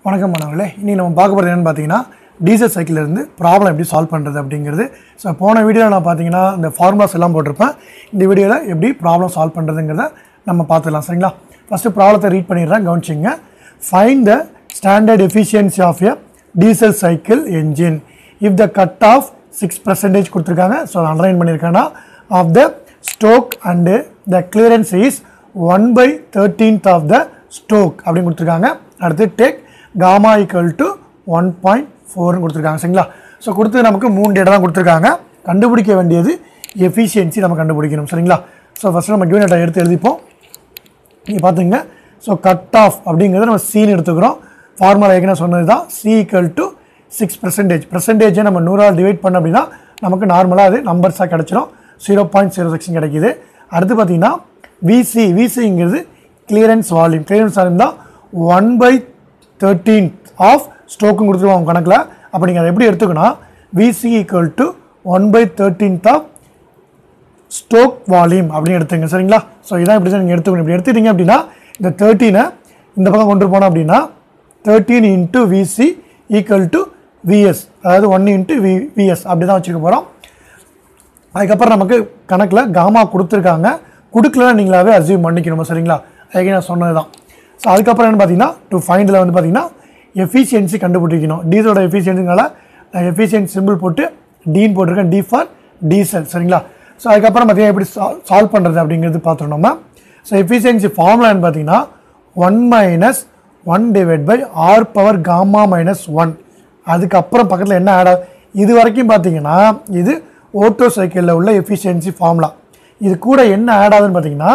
வணக்கம் மாணவர்களே இன்றைக்கி நம்ம பார்க்க போகிறது என்னென்னு பார்த்தீங்கன்னா டீசல் சைக்கிள் இருந்து ப்ராப்ளம் எப்படி சால்வ் பண்ணுறது அப்படிங்கிறது ஸோ போன வீடியோவில் நான் பார்த்தீங்கன்னா இந்த ஃபார்முலாஸ் எல்லாம் போட்டிருப்பேன் இந்த வீடியோவில் எப்படி ப்ராப்ளம் சால்வ் பண்ணுறதுங்கிறத நம்ம பார்த்துக்கலாம் சரிங்களா ஃபஸ்ட்டு ப்ராப்ளத்தை ரீட் பண்ணிடுறேன் கவனிச்சிங்க find the standard efficiency of a diesel cycle engine if the cut off six percentage கொடுத்துருக்காங்க ஸோ அண்டர்லைன் பண்ணியிருக்கேன்னா of the stroke and the clearance is one by thirteenth of the stroke அப்படின்னு கொடுத்துருக்காங்க அடுத்து take gamma equal to one point ஃபோர்னு கொடுத்துருக்காங்க சரிங்களா so கொடுத்து நமக்கு மூணு டேட்டா தான் கொடுத்துருக்காங்க கண்டுபிடிக்க வேண்டியது எஃபிஷியன்சி நம்ம கண்டுபிடிக்கணும் சரிங்களா ஸோ ஃபஸ்ட்டு நம்ம கிவன் டேட்டா எடுத்து எழுதிப்போம் நீங்கள் பார்த்துங்க ஸோ கட் ஆஃப் அப்படிங்கிறத நம்ம சீன் எடுத்துக்கிறோம் ஃபார்முலா ஏற்கனவே சொன்னது தான் C equal to six percentage பர்சன்டேஜை நம்ம நூறால் டிவைட் பண்ண அப்படின்னா நமக்கு நார்மலாக அது நம்பர்ஸாக கிடச்சிரும் ஜீரோ பாயிண்ட் ஜீரோ சிக்ஸ் கிடைக்குது அடுத்து பார்த்தீங்கன்னா விசி விசிங்கிறது கிளியரன்ஸ் வால்யூம் கிளியரன்ஸ் வால்யூம் தான் ஒன் பை தேர்ட்டீன்த் ஆஃப் ஸ்டோக்கும் கொடுத்துருவாங்க கணக்கில் அப்போ நீங்கள் அதை எப்படி எடுத்துக்கணும் VC equal to one by thirteenth of stroke volume அப்படின்னு எடுத்துங்க சரிங்களா ஸோ இதான் இப்படி தான் நீங்கள் எடுத்துக்கணும் இப்படி எடுத்துட்டீங்க அப்படின்னா இந்த தேர்ட்டீனை இந்த பக்கம் கொண்டு போனோம் அப்படின்னா thirteen into VC equal to VS அதாவது ஒன் இன்ட்டு வி விஎஸ் அப்படி தான் வச்சுக்க போகிறோம் அதுக்கப்புறம் நமக்கு கணக்கில் காமா கொடுத்துருக்காங்க கொடுக்கலன்னா நீங்களாவே அசியூம் பண்ணிக்கணும் சரிங்களா அதுக்கு நான் சொன்னது தான் ஸோ அதுக்கப்புறம் என்ன பார்த்தீங்கன்னா டு ஃபைண்டில் வந்து பார்த்தீங்கன்னா எஃபிஷியன்சி கண்டுபிடிக்கணும் டீசலோட எஃபிஷியன்சினால நான் எஃபிஷியன்சி சிம்பிள் போட்டு டீன் போட்டிருக்கேன் டி ஃபார் டீசல் சரிங்களா ஸோ அதுக்கப்புறம் பார்த்தீங்கன்னா எப்படி சால்வ் பண்ணுறது அப்படிங்கிறது பார்த்துருவோம் நம்ம ஸோ எஃபிஷியன்சி ஃபார்முலான்னு பார்த்தீங்கன்னா one minus one divide by R power gamma minus one அதுக்கப்புறம் பக்கத்தில் என்ன ஆட் ஆகுது இது வரைக்கும் பார்த்தீங்கன்னா இது ஓட்டோ சைக்கிளில் உள்ள எஃபிஷியன்சி ஃபார்முலா இது கூட என்ன ஆட் ஆகுதுன்னு பார்த்தீங்கன்னா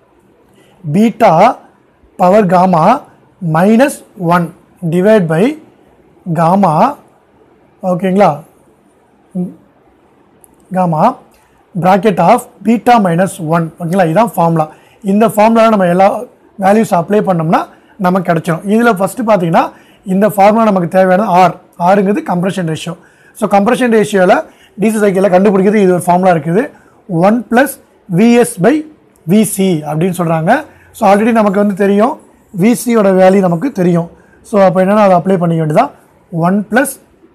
beta power gamma minus one divide by gamma ஓகேங்களா gamma bracket of beta minus one ஓகேங்களா இதுதான் ஃபார்முலா இந்த ஃபார்முலாவில் நம்ம எல்லா வேல்யூஸ் அப்ளை பண்ணோம்னா நமக்கு கிடச்சிடும் இதில் ஃபஸ்ட்டு பார்த்தீங்கன்னா இந்த ஃபார்முலா நமக்கு தேவையானது ஆர் ஆறுங்கிறது கம்ப்ரெஷன் ரேஷியோ ஸோ கம்ப்ரெஷன் ரேஷியோவில் டிசி சைக்கிளில் கண்டுபிடிக்கிறது இது ஒரு ஃபார்முலா இருக்குது one plus VS by VC அப்படின்னு சொல்கிறாங்க ஸோ ஆல்ரெடி நமக்கு வந்து தெரியும் விசியோட வேல்யூ நமக்கு தெரியும் ஸோ அப்போ என்னென்னா அதை அப்ளை பண்ணிக்க வேண்டியதான் one plus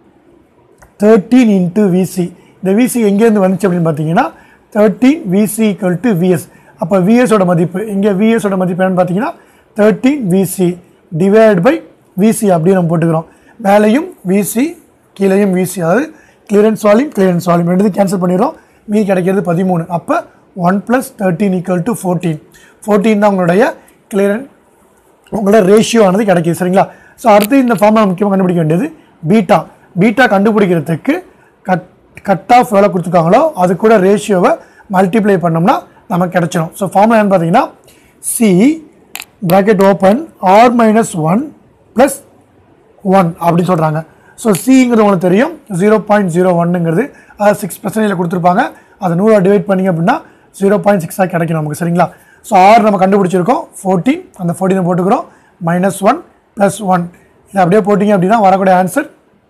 thirteen into VC இந்த விசி எங்கேருந்து வந்துச்சு அப்படின்னு பார்த்தீங்கன்னா thirteen VC equal to VS அப்போ விஎஸோட மதிப்பு இங்கே விஎஸோட மதிப்பு என்னன்னு பார்த்தீங்கன்னா thirteen VC divide by VC அப்படின்னு நம்ம போட்டுக்கிறோம் மேலேயும் விசி கீழேயும் விசி அதாவது கிளியரன்ஸ் வால்யூம் கிளியரன்ஸ் வால்யூம் ரெண்டு கேன்சல் பண்ணிடுறோம் மீதி கிடைக்கிறது பதிமூணு அப்போ one plus thirteen equal to fourteen fourteen தான் உங்களுடைய கிளியரன் உங்களோட ரேஷியோ ஆனது கிடைக்கிது சரிங்களா ஸோ அடுத்து இந்த ஃபார்முலா முக்கியமாக கண்டுபிடிக்க வேண்டியது பீட்டா பீட்டா கண்டுபிடிக்கிறதுக்கு கட் கட் ஆஃப் எவ்வளோ கொடுத்துருக்காங்களோ அது கூட ரேஷியோவை மல்டிப்ளை பண்ணோம்னா நமக்கு கிடச்சிடும் ஸோ ஃபார்முலா என்ன பார்த்தீங்கன்னா C bracket open R minus one plus one அப்படின்னு சொல்கிறாங்க ஸோ சிங்கிறது உங்களுக்கு தெரியும் ஜீரோ பாயிண்ட் ஜீரோ ஒன்னுங்கிறது அதாவது சிக்ஸ் பர்சன்டேஜில் கொடுத்துருப்பாங்க அதை நூறு டிவைட் பண்ணிங்க அப்படின்னா ஜீரோ பாயிண்ட் சிக்ஸாக கிடைக்கும் நமக்கு சரிங்களா ஸோ ஆர் நம்ம கண்டுபிடிச்சிருக்கோம் ஃபோர்டீன் அந்த ஃபோர்டீனை போட்டுக்கிறோம் மைனஸ் ஒன் ப்ளஸ் ஒன் இதை அப்படியே போட்டிங்க அப்படின்னா வரக்கூடிய ஆன்சர்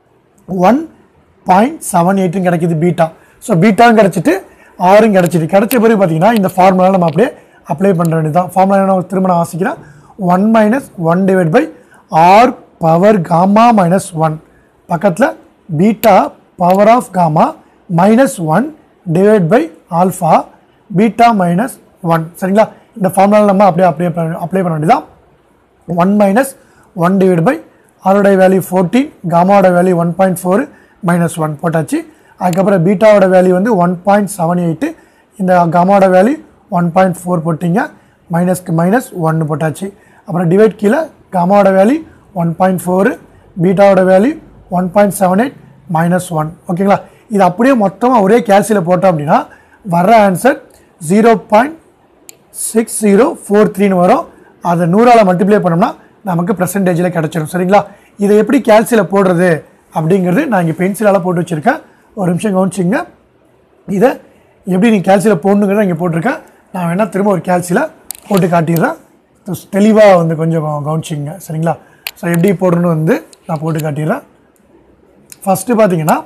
ஒன் பாயிண்ட் செவன் எயிட்டும் கிடைக்கிது பீட்டா ஸோ பீட்டாவும் கிடச்சிட்டு ஆறும் கிடச்சிட்டு கிடச்ச பிறகு பார்த்தீங்கன்னா இந்த ஃபார்முலா நம்ம அப்படியே அப்ளை பண்ணுற வேண்டியது தான் ஃபார்முலா என்ன திரும்ப நான் வாசிக்கிறேன் one minus one divide by R power gamma minus one பக்கத்தில் beta power of gamma minus one divide by alpha beta minus one சரிங்களா இந்த ஃபார்முலாவில் நம்ம அப்படியே அப்ளை பண்ண அப்ளை பண்ண வேண்டியதான் one minus one divide by ஆரோடைய வேல்யூ ஃபோர்டீன் காமாவோட value one point four minus one போட்டாச்சு அதுக்கப்புறம் பீட்டாவோட வேல்யூ வந்து ஒன் பாயிண்ட் செவன் எயிட்டு இந்த காமாவோட வேல்யூ ஒன் பாயிண்ட் ஃபோர் போட்டிங்க மைனஸ்க்கு மைனஸ் ஒன்று போட்டாச்சு அப்புறம் டிவைட் கீழே காமாவோட வேல்யூ ஒன் பாயிண்ட் ஃபோரு பீட்டாவோட value one point seven eight minus one ஓகேங்களா இது அப்படியே மொத்தமாக ஒரே கேல்சியில் போட்டோம் அப்படின்னா வர்ற answer zero point six zero four த்ரீன்னு வரும் அதை நூறால் மல்டிப்ளை பண்ணோம்னா நமக்கு பர்சன்டேஜில் கிடச்சிடும் சரிங்களா இதை எப்படி கேல்சியில் போடுறது அப்படிங்கிறது நான் இங்கே பென்சிலால் போட்டு வச்சுருக்கேன் ஒரு நிமிஷம் கவனிச்சிங்க இதை எப்படி நீ கேல்சியில் போடணுங்கிறத இங்கே போட்டிருக்கேன் நான் வேணால் திரும்ப ஒரு கேல்சியில் போட்டு காட்டிடுறேன் தெளிவாக வந்து கொஞ்சம் கவனிச்சிங்க சரிங்களா ஸோ எப்படி போடணும்னு வந்து நான் போட்டு காட்டிடுறேன் ஃபஸ்ட்டு பார்த்தீங்கன்னா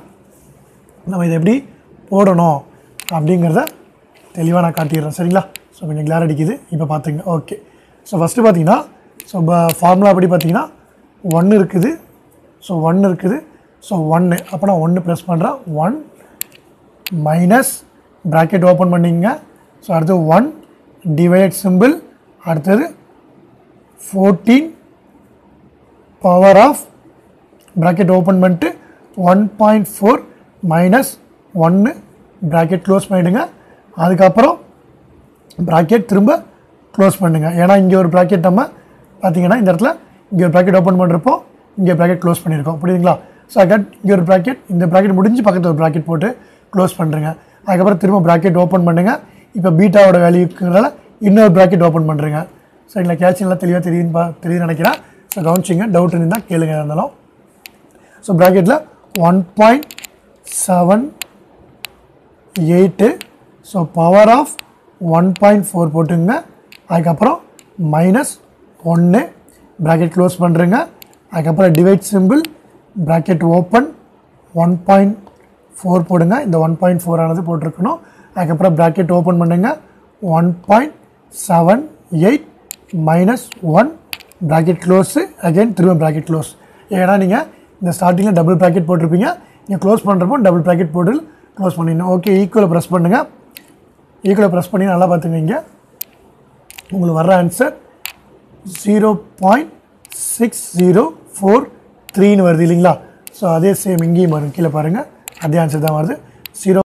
நம்ம இதை எப்படி போடணும் அப்படிங்கிறத தெளிவாக நான் காட்டிடுறேன் சரிங்களா ஸோ கொஞ்சம் கிளார் அடிக்குது இப்போ பார்த்துங்க ஓகே ஸோ ஃபஸ்ட்டு பார்த்தீங்கன்னா ஸோ ஃபார்முலா படி பார்த்தீங்கன்னா ஒன்று இருக்குது ஸோ ஒன்று இருக்குது ஸோ ஒன்று அப்போ நான் ஒன்று ப்ரெஸ் பண்ணுறேன் ஒன் மைனஸ் ப்ராக்கெட் ஓப்பன் பண்ணிங்க ஸோ அடுத்து ஒன் டிவைட் சிம்பிள் அடுத்தது fourteen power of bracket open பண்ணிட்டு ஒன் பாயிண்ட் ஃபோர் மைனஸ் ஒன்று ப்ராக்கெட் க்ளோஸ் பண்ணிவிடுங்க அதுக்கப்புறம் ப்ராக்கெட் திரும்ப க்ளோஸ் பண்ணுங்கள் ஏன்னா இங்கே ஒரு ப்ராக்கெட் நம்ம பார்த்தீங்கன்னா இந்த இடத்துல இங்கே ஒரு ப்ராக்கெட் ஓப்பன் பண்ணுறப்போ இங்கே ப்ராக்கெட் க்ளோஸ் பண்ணியிருக்கோம் புரியுதுங்களா ஸோ அகட் இங்கே ஒரு ப்ராக்கெட் இந்த ப்ராக்கெட் முடிஞ்சு பக்கத்தில் ஒரு ப்ராக்கெட் போட்டு க்ளோஸ் பண்ணுறேங்க அதுக்கப்புறம் திரும்ப ப்ராக்கெட் ஓப்பன் பண்ணுங்கள் இப்போ பீட்டாவோட வேல்யூக்குனால இன்னொரு ப்ராக்கெட் ஓப்பன் பண்ணுறேங்க சரிங்களா கேட்ச் நல்லா தெளிவாக தெரியுன்னு பா தெரியுதுன்னு நினைக்கிறேன் ஸோ கவனிச்சிங்க டவுட் இருந்தால் கேளுங்க எதா இருந்தாலும் ஸோ ப்ராக்கெட்டில் one point seven eight so power of one point four போட்டுங்க அதுக்கப்புறம் மைனஸ் ஒன்று ப்ராக்கெட் க்ளோஸ் பண்ணுறேங்க அதுக்கப்புறம் divide symbol bracket open one point four போடுங்க இந்த ஒன் பாயிண்ட் ஃபோர் ஆனது போட்டிருக்கணும் அதுக்கப்புறம் ப்ராக்கெட் ஓப்பன் பண்ணுங்க one point seven eight minus one bracket close again திரும்ப ப்ராக்கெட் க்ளோஸ் ஏன்னா நீங்கள் இந்த ஸ்டார்டிங்கில் டபுள் ப்ராக்கெட் போட்டிருப்பீங்க நீங்கள் க்ளோஸ் பண்ணுறப்போ டபுள் ப்ராக்கெட் போட்டு க்ளோஸ் பண்ணிடணும் ஓகே ஈக்குவலை ப்ரெஸ் பண்ணுங்கள் ஈக்குவலை ப்ரெஸ் பண்ணி நல்லா பார்த்துங்க இங்கே உங்களுக்கு வர்ற answer zero point six zero four த்ரீன்னு வருது இல்லைங்களா ஸோ அதே சேம் இங்கேயும் வரும் கீழே பாருங்கள் அதே ஆன்சர் தான் வருது ஜீரோ